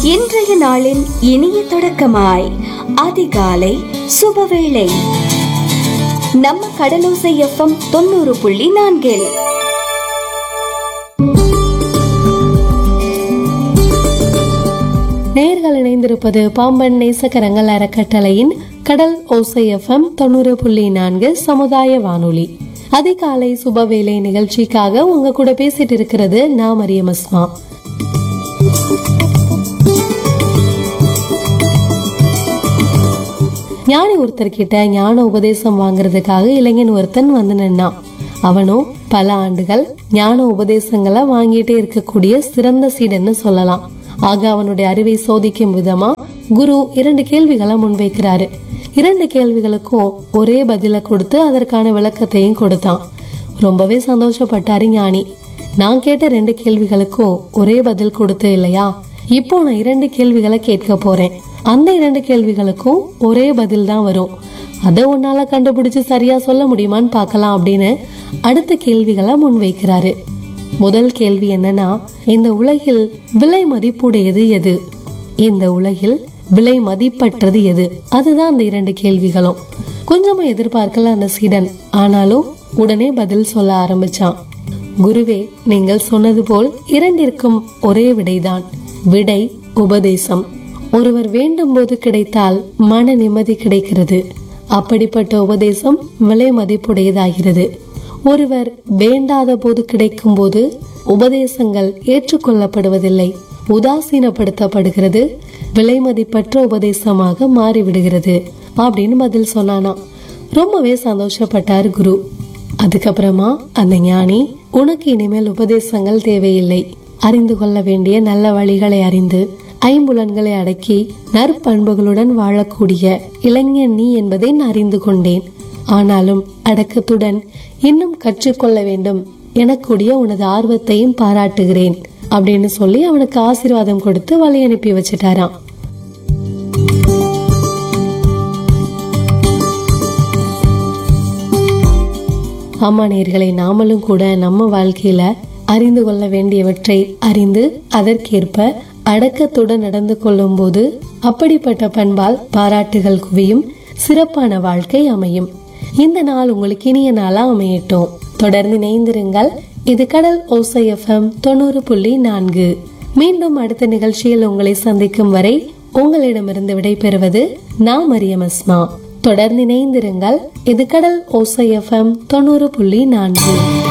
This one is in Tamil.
இன்றைய நாளின் இனிய தொடக்கமாய் அதிகாலை சுபவேளை நம்ம கடலோசை எஃப்எம் தொண்ணூறு புள்ளி நான்கில் நேர்கள் இணைந்திருப்பது பாம்பன் நேசக்கரங்கள் அறக்கட்டளையின் கடல் ஓசை எஃப்எம் தொண்ணூறு புள்ளி நான்கு சமுதாய வானொலி அதிகாலை சுபவேளை நிகழ்ச்சிக்காக உங்க கூட பேசிட்டு இருக்கிறது நான் மரியம் அஸ்மா ஞானி ஒருத்தர் கிட்ட ஞான உபதேசம் வாங்குறதுக்காக இளைஞன் ஒருத்தன் வந்து நின்னான் அவனும் பல ஆண்டுகள் ஞான உபதேசங்களை வாங்கிட்டே இருக்கக்கூடிய சிறந்த சீடன்னு சொல்லலாம் ஆக அவனுடைய அறிவை சோதிக்கும் விதமா குரு இரண்டு கேள்விகளை முன்வைக்கிறாரு இரண்டு கேள்விகளுக்கும் ஒரே பதில கொடுத்து அதற்கான விளக்கத்தையும் கொடுத்தான் ரொம்பவே சந்தோஷப்பட்டாரு ஞானி நான் கேட்ட ரெண்டு கேள்விகளுக்கும் ஒரே பதில் கொடுத்து இல்லையா இப்போ நான் இரண்டு கேள்விகளை கேட்க போறேன் அந்த இரண்டு கேள்விகளுக்கும் ஒரே பதில் தான் வரும் அதை உன்னால கண்டுபிடிச்சு சரியா சொல்ல முடியுமான்னு பார்க்கலாம் அப்படின்னு அடுத்த கேள்விகளை முன்வைக்கிறாரு முதல் கேள்வி என்னன்னா இந்த உலகில் விலை மதிப்புடையது எது இந்த உலகில் விலை மதிப்பற்றது எது அதுதான் அந்த இரண்டு கேள்விகளும் கொஞ்சமா எதிர்பார்க்கல அந்த சீடன் ஆனாலும் உடனே பதில் சொல்ல ஆரம்பிச்சான் குருவே நீங்கள் சொன்னது போல் இரண்டிற்கும் ஒரே விடைதான் விடை உபதேசம் ஒருவர் வேண்டும் போது கிடைத்தால் மன நிம்மதி கிடைக்கிறது அப்படிப்பட்ட உபதேசம் விலை மதிப்புடையதாகிறது ஒருவர் வேண்டாத போது கிடைக்கும் போது உபதேசங்கள் ஏற்றுக்கொள்ளப்படுவதில்லை உதாசீனப்படுத்தப்படுகிறது விலை மதிப்பற்ற உபதேசமாக மாறிவிடுகிறது அப்படின்னு பதில் சொன்னானா ரொம்பவே சந்தோஷப்பட்டார் குரு அதுக்கப்புறமா அந்த ஞானி உனக்கு இனிமேல் உபதேசங்கள் தேவையில்லை அறிந்து கொள்ள வேண்டிய நல்ல வழிகளை அறிந்து ஐம்புலன்களை அடக்கி நற்பண்புகளுடன் வாழக்கூடிய இளைஞன் நீ என்பதை நான் அறிந்து கொண்டேன் ஆனாலும் அடக்கத்துடன் இன்னும் கற்றுக்கொள்ள வேண்டும் எனக்கூடிய உனது ஆர்வத்தையும் பாராட்டுகிறேன் அப்படின்னு சொல்லி அவனுக்கு ஆசீர்வாதம் கொடுத்து வழி அனுப்பி வச்சுட்டாராம் ஆமா நேர்களை நாமளும் கூட நம்ம வாழ்க்கையில அறிந்து கொள்ள வேண்டியவற்றை அறிந்து அதற்கேற்ப அடக்கத்துடன் நடந்து கொள்ளும் போது அப்படிப்பட்ட பண்பால் பாராட்டுகள் குவியும் சிறப்பான வாழ்க்கை அமையும் இந்த நாள் உங்களுக்கு இனிய நாளா அமையட்டும் தொடர்ந்து இணைந்திருங்கள் இது கடல் ஓசை எஃப்எம் தொண்ணூறு புள்ளி நான்கு மீண்டும் அடுத்த நிகழ்ச்சியில் உங்களை சந்திக்கும் வரை உங்களிடமிருந்து விடைபெறுவது நான் மரியம் அஸ்மா தொடர்ந்து இணைந்திருங்கள் இது கடல் ஓசை எஃப்எம் தொண்ணூறு புள்ளி நான்கு